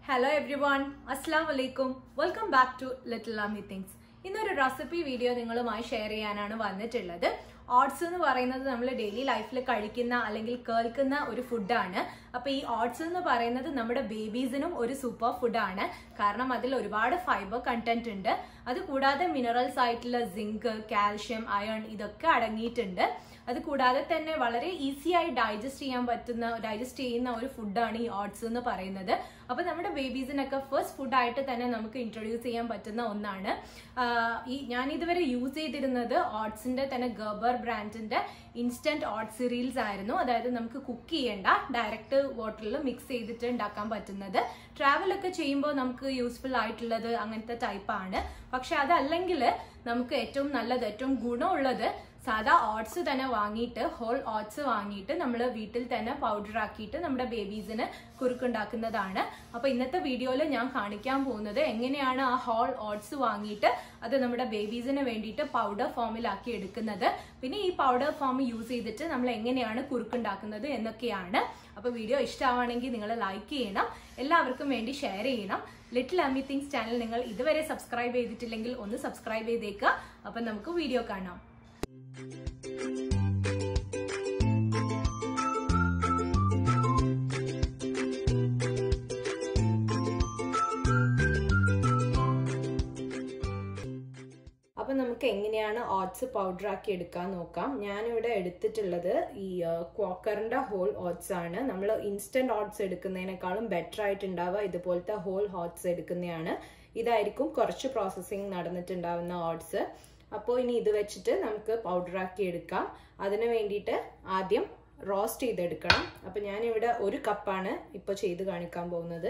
hello every everyone അസ്സാം വലൈക്കും welcome back to little അമി തിങ്സ് ഇന്നൊരു റെസിപ്പി വീഡിയോ നിങ്ങളുമായി ഷെയർ ചെയ്യാനാണ് വന്നിട്ടുള്ളത് ഓട്സ് എന്ന് പറയുന്നത് നമ്മൾ ഡെയിലി ലൈഫിൽ കഴിക്കുന്ന അല്ലെങ്കിൽ കേൾക്കുന്ന ഒരു ഫുഡാണ് അപ്പൊ ഈ ഓട്സ് എന്ന് പറയുന്നത് നമ്മുടെ ബേബീസിനും ഒരു സൂപ്പർ ഫുഡാണ് കാരണം അതിൽ ഒരുപാട് ഫൈബർ കണ്ടന്റ് ഉണ്ട് അത് കൂടാതെ മിനറൽസ് ആയിട്ടുള്ള സിങ്ക് കാൽഷ്യം അയൺ ഇതൊക്കെ അടങ്ങിയിട്ടുണ്ട് അത് കൂടാതെ തന്നെ വളരെ ഈസി ആയി ഡൈജസ്റ്റ് ചെയ്യാൻ പറ്റുന്ന ഡൈജസ്റ്റ് ചെയ്യുന്ന ഒരു ഫുഡാണ് ഈ ഓട്സ് എന്ന് പറയുന്നത് അപ്പൊ നമ്മുടെ ബേബീസിനൊക്കെ ഫസ്റ്റ് ഫുഡായിട്ട് തന്നെ നമുക്ക് ഇൻട്രൊഡ്യൂസ് ചെയ്യാൻ പറ്റുന്ന ഒന്നാണ് ആഹ് ഈ ഞാൻ ഇതുവരെ യൂസ് ചെയ്തിരുന്നത് ഓട്സിന്റെ തന്നെ ഗബർ ബ്രാൻഡിന്റെ ഇൻസ്റ്റന്റ് ഓട്ട് സിറീൽസ് ആയിരുന്നു അതായത് നമുക്ക് കുക്ക് ചെയ്യേണ്ട ഡയറക്റ്റ് വാട്ടറിൽ മിക്സ് ചെയ്തിട്ട് ഉണ്ടാക്കാൻ പറ്റുന്നത് ട്രാവൽ ഒക്കെ ചെയ്യുമ്പോൾ നമുക്ക് യൂസ്ഫുൾ ആയിട്ടുള്ളത് അങ്ങനത്തെ ടൈപ്പാണ് പക്ഷെ അതല്ലെങ്കിൽ നമുക്ക് ഏറ്റവും നല്ലത് ഏറ്റവും ഗുണമുള്ളത് സാധാ ഓട്സ് തന്നെ വാങ്ങിയിട്ട് ഹോൾ ഓട്സ് വാങ്ങിയിട്ട് നമ്മൾ വീട്ടിൽ തന്നെ പൗഡർ ആക്കിയിട്ട് നമ്മുടെ ബേബീസിന് കുറുക്കുണ്ടാക്കുന്നതാണ് അപ്പൊ ഇന്നത്തെ വീഡിയോയിൽ ഞാൻ കാണിക്കാൻ പോകുന്നത് എങ്ങനെയാണ് ആ ഹോൾ ഓട്സ് വാങ്ങിയിട്ട് അത് നമ്മുടെ ബേബീസിന് വേണ്ടിയിട്ട് പൗഡർ ഫോമിലാക്കി എടുക്കുന്നത് പിന്നെ ഈ പൗഡർ ഫോം യൂസ് ചെയ്തിട്ട് നമ്മൾ എങ്ങനെയാണ് കുറുക്കുണ്ടാക്കുന്നത് എന്നൊക്കെയാണ് അപ്പൊ വീഡിയോ ഇഷ്ടമാണെങ്കിൽ നിങ്ങൾ ലൈക്ക് ചെയ്യണം എല്ലാവർക്കും വേണ്ടി ഷെയർ ചെയ്യണം ലിറ്റിൽ അമി തിങ്സ് ചാനൽ നിങ്ങൾ ഇതുവരെ സബ്സ്ക്രൈബ് ചെയ്തിട്ടില്ലെങ്കിൽ ഒന്ന് സബ്സ്ക്രൈബ് ചെയ്തേക്കുക അപ്പൊ നമുക്ക് വീഡിയോ കാണാം അപ്പൊ നമുക്ക് എങ്ങനെയാണ് ഓട്സ് പൗഡർ ആക്കി എടുക്കാൻ നോക്കാം ഞാനിവിടെ എടുത്തിട്ടുള്ളത് ഈ ക്വാക്കറിന്റെ ഹോൾ ഓട്സ് ആണ് നമ്മൾ ഇൻസ്റ്റന്റ് ഓട്സ് എടുക്കുന്നതിനേക്കാളും ബെറ്റർ ആയിട്ടുണ്ടാവുക ഇതുപോലത്തെ ഹോൾ ഓട്സ് എടുക്കുന്നതാണ് ഇതായിരിക്കും കുറച്ച് പ്രോസസ്സിങ് നടന്നിട്ടുണ്ടാവുന്ന ഓട്സ് അപ്പോൾ ഇനി ഇത് വെച്ചിട്ട് നമുക്ക് പൗഡർ ആക്കി എടുക്കാം അതിന് വേണ്ടിയിട്ട് ആദ്യം റോസ്റ്റ് ചെയ്തെടുക്കണം അപ്പം ഞാനിവിടെ ഒരു കപ്പാണ് ഇപ്പോൾ ചെയ്ത് കാണിക്കാൻ പോകുന്നത്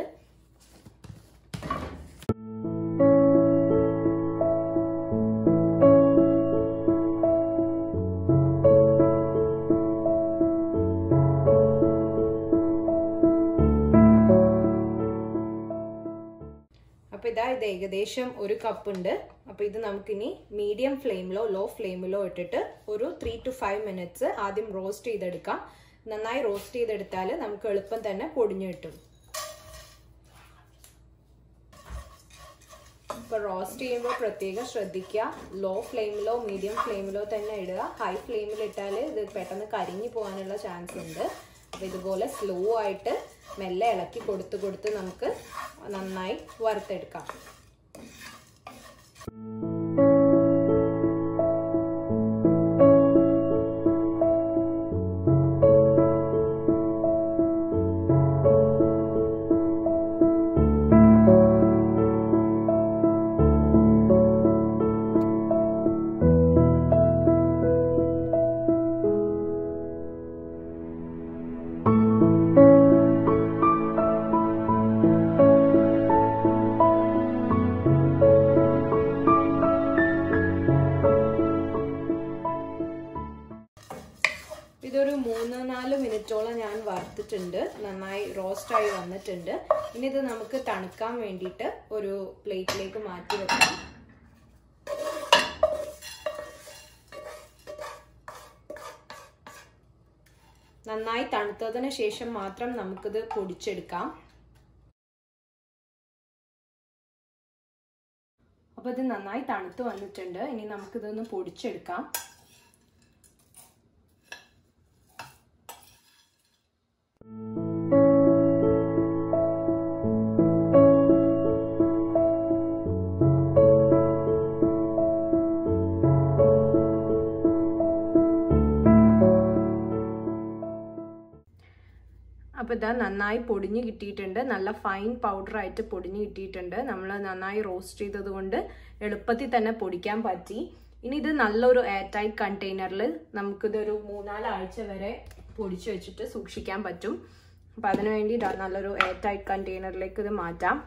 അപ്പോൾ ഇതാ ഇത് ഏകദേശം ഒരു കപ്പ് ഉണ്ട് അപ്പോൾ ഇത് നമുക്കിനി മീഡിയം ഫ്ലെയിമിലോ ലോ ഫ്ലെയിമിലോ ഇട്ടിട്ട് ഒരു ത്രീ ടു ഫൈവ് മിനിറ്റ്സ് ആദ്യം റോസ്റ്റ് ചെയ്തെടുക്കാം നന്നായി റോസ്റ്റ് ചെയ്തെടുത്താൽ നമുക്ക് എളുപ്പം തന്നെ പൊടിഞ്ഞു കിട്ടും ഇപ്പോൾ റോസ്റ്റ് ചെയ്യുമ്പോൾ പ്രത്യേകം ശ്രദ്ധിക്കുക ലോ ഫ്ലെയിമിലോ മീഡിയം ഫ്ലെയിമിലോ തന്നെ ഇടുക ഹൈ ഫ്ലെയിമിൽ ഇട്ടാൽ ഇത് പെട്ടെന്ന് കരിഞ്ഞു പോകാനുള്ള ചാൻസ് ഉണ്ട് അപ്പോൾ ഇതുപോലെ സ്ലോ ആയിട്ട് മെല്ലെ ഇളക്കി കൊടുത്ത് കൊടുത്ത് നമുക്ക് നന്നായി വറുത്തെടുക്കാം ഇതൊരു മൂന്ന് നാല് മിനിറ്റോളം ഞാൻ വറുത്തിട്ടുണ്ട് നന്നായി റോസ്റ്റായി വന്നിട്ടുണ്ട് ഇനി ഇത് നമുക്ക് തണുക്കാൻ വേണ്ടിയിട്ട് ഒരു പ്ലേറ്റിലേക്ക് മാറ്റി വെക്കാം നന്നായി തണുത്തതിന് ശേഷം മാത്രം നമുക്കിത് പൊടിച്ചെടുക്കാം അപ്പോൾ ഇത് നന്നായി തണുത്ത് വന്നിട്ടുണ്ട് ഇനി നമുക്കിതൊന്ന് പൊടിച്ചെടുക്കാം അപ്പോൾ ഇതാ നന്നായി പൊടിഞ്ഞ് കിട്ടിയിട്ടുണ്ട് നല്ല ഫൈൻ പൗഡറായിട്ട് പൊടിഞ്ഞ് കിട്ടിയിട്ടുണ്ട് നമ്മൾ നന്നായി റോസ്റ്റ് ചെയ്തത് കൊണ്ട് എളുപ്പത്തിൽ തന്നെ പൊടിക്കാൻ പറ്റി ഇനി ഇത് നല്ലൊരു എയർ ടൈറ്റ് കണ്ടെയ്നറിൽ നമുക്കിതൊരു മൂന്നാലാഴ്ച വരെ പൊടിച്ചു വെച്ചിട്ട് സൂക്ഷിക്കാൻ പറ്റും അപ്പോൾ അതിനു വേണ്ടി നല്ലൊരു എയർ ടൈറ്റ് കണ്ടെയ്നറിലേക്ക് ഇത് മാറ്റാം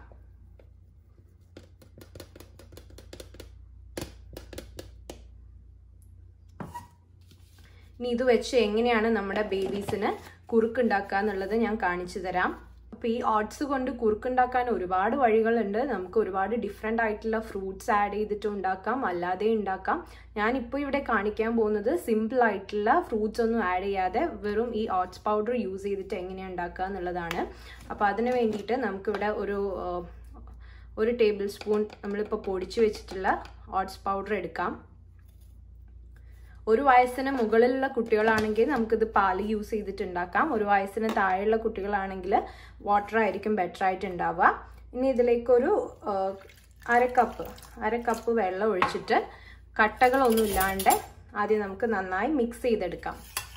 ഇനി ഇത് വെച്ച് എങ്ങനെയാണ് നമ്മുടെ ബേബീസിന് കുറുക്കുണ്ടാക്കുക എന്നുള്ളത് ഞാൻ കാണിച്ചു തരാം അപ്പോൾ ഈ ഓട്സ് കൊണ്ട് കുറുക്കുണ്ടാക്കാൻ ഒരുപാട് വഴികളുണ്ട് നമുക്ക് ഒരുപാട് ഡിഫറെൻ്റ് ആയിട്ടുള്ള ഫ്രൂട്ട്സ് ആഡ് ചെയ്തിട്ട് ഉണ്ടാക്കാം അല്ലാതെ ഉണ്ടാക്കാം ഞാനിപ്പോൾ ഇവിടെ കാണിക്കാൻ പോകുന്നത് സിമ്പിൾ ആയിട്ടുള്ള ഫ്രൂട്ട്സ് ഒന്നും ആഡ് ചെയ്യാതെ വെറും ഈ ഓട്സ് പൗഡർ യൂസ് ചെയ്തിട്ട് എങ്ങനെയാണ് ഉണ്ടാക്കുക എന്നുള്ളതാണ് അപ്പോൾ അതിന് വേണ്ടിയിട്ട് നമുക്കിവിടെ ഒരു ഒരു ടേബിൾ സ്പൂൺ നമ്മളിപ്പോൾ പൊടിച്ചു വെച്ചിട്ടുള്ള ഓട്സ് പൗഡർ എടുക്കാം ഒരു വയസ്സിന് മുകളിലുള്ള കുട്ടികളാണെങ്കിൽ നമുക്കിത് പാല് യൂസ് ചെയ്തിട്ട് ഉണ്ടാക്കാം ഒരു വയസ്സിന് താഴെയുള്ള കുട്ടികളാണെങ്കിൽ വാട്ടർ ആയിരിക്കും ബെറ്റർ ആയിട്ട് ഉണ്ടാവുക ഇനി ഇതിലേക്കൊരു അര കപ്പ് അര കപ്പ് വെള്ളം ഒഴിച്ചിട്ട് കട്ടകളൊന്നും ഇല്ലാണ്ട് ആദ്യം നമുക്ക് നന്നായി മിക്സ് ചെയ്തെടുക്കാം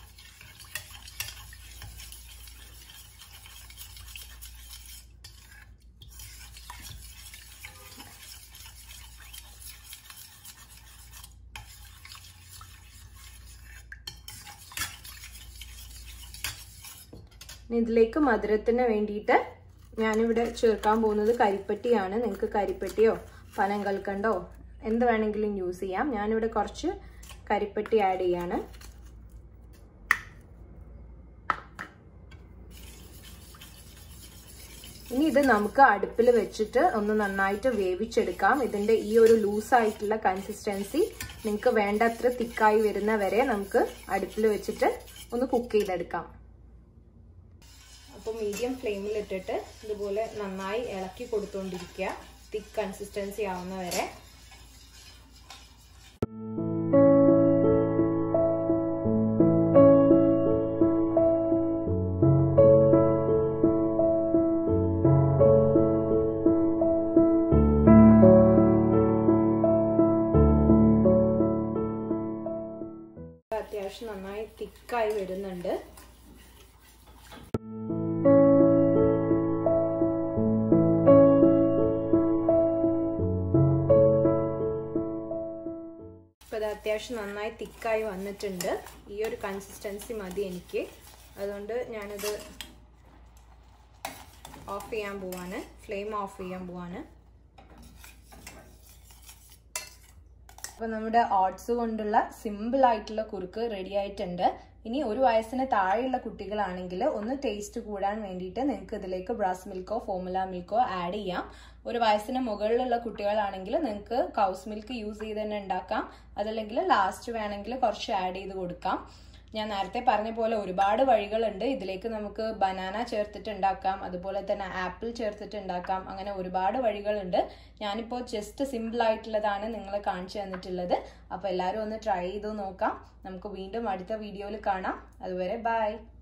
ഇതിലേക്ക് മധുരത്തിന് വേണ്ടിയിട്ട് ഞാനിവിടെ ചേർക്കാൻ പോകുന്നത് കരിപ്പട്ടിയാണ് നിങ്ങൾക്ക് കരിപ്പട്ടിയോ പനം കൽക്കണ്ടോ എന്ത് വേണമെങ്കിലും യൂസ് ചെയ്യാം ഞാനിവിടെ കുറച്ച് കരിപ്പട്ടി ആഡ് ചെയ്യാണ് ഇനി ഇത് നമുക്ക് അടുപ്പിൽ വെച്ചിട്ട് ഒന്ന് നന്നായിട്ട് വേവിച്ചെടുക്കാം ഇതിന്റെ ഈ ഒരു ലൂസായിട്ടുള്ള കൺസിസ്റ്റൻസി നിങ്ങൾക്ക് വേണ്ടത്ര തിക്കായി വരുന്ന വരെ നമുക്ക് അടുപ്പിൽ വെച്ചിട്ട് ഒന്ന് കുക്ക് ചെയ്തെടുക്കാം അപ്പോൾ മീഡിയം ഫ്ലെയിമിൽ ഇട്ടിട്ട് ഇതുപോലെ നന്നായി ഇളക്കി കൊടുത്തുകൊണ്ടിരിക്കുക തിക്ക് കൺസിസ്റ്റൻസി ആവുന്ന വരെ അത്യാവശ്യം നന്നായി തിക്കായി വരുന്നുണ്ട് ഇപ്പോൾ ഇത് അത്യാവശ്യം നന്നായി തിക്കായി വന്നിട്ടുണ്ട് ഈ ഒരു കൺസിസ്റ്റൻസി മതി എനിക്ക് അതുകൊണ്ട് ഞാനിത് ഓഫ് ചെയ്യാൻ പോവാണ് ഫ്ലെയിം ഓഫ് ചെയ്യാൻ പോവാണ് അപ്പോൾ നമ്മുടെ ഓട്സ് കൊണ്ടുള്ള സിമ്പിൾ ആയിട്ടുള്ള കുറുക്ക് റെഡി ആയിട്ടുണ്ട് ഇനി ഒരു വയസ്സിന് താഴെയുള്ള കുട്ടികളാണെങ്കിൽ ഒന്ന് ടേസ്റ്റ് കൂടാൻ വേണ്ടിയിട്ട് നിങ്ങൾക്ക് ഇതിലേക്ക് ബ്രാസ് മിൽക്കോ ഫോമുല മിൽക്കോ ആഡ് ചെയ്യാം ഒരു വയസ്സിന് മുകളിലുള്ള കുട്ടികളാണെങ്കിൽ നിങ്ങൾക്ക് കൗസ് മിൽക്ക് യൂസ് ചെയ്ത് തന്നെ ഉണ്ടാക്കാം അതല്ലെങ്കിൽ ലാസ്റ്റ് വേണമെങ്കിൽ കുറച്ച് ആഡ് ചെയ്ത് കൊടുക്കാം ഞാൻ നേരത്തെ പറഞ്ഞ പോലെ ഒരുപാട് വഴികളുണ്ട് ഇതിലേക്ക് നമുക്ക് ബനാന ചേർത്തിട്ട് ഉണ്ടാക്കാം അതുപോലെ തന്നെ ആപ്പിൾ ചേർത്തിട്ട് ഉണ്ടാക്കാം അങ്ങനെ ഒരുപാട് വഴികളുണ്ട് ഞാനിപ്പോൾ ജസ്റ്റ് സിമ്പിൾ ആയിട്ടുള്ളതാണ് നിങ്ങളെ കാണിച്ചു തന്നിട്ടുള്ളത് അപ്പോൾ എല്ലാവരും ഒന്ന് ട്രൈ ചെയ്ത് നോക്കാം നമുക്ക് വീണ്ടും അടുത്ത വീഡിയോയിൽ കാണാം അതുവരെ ബൈ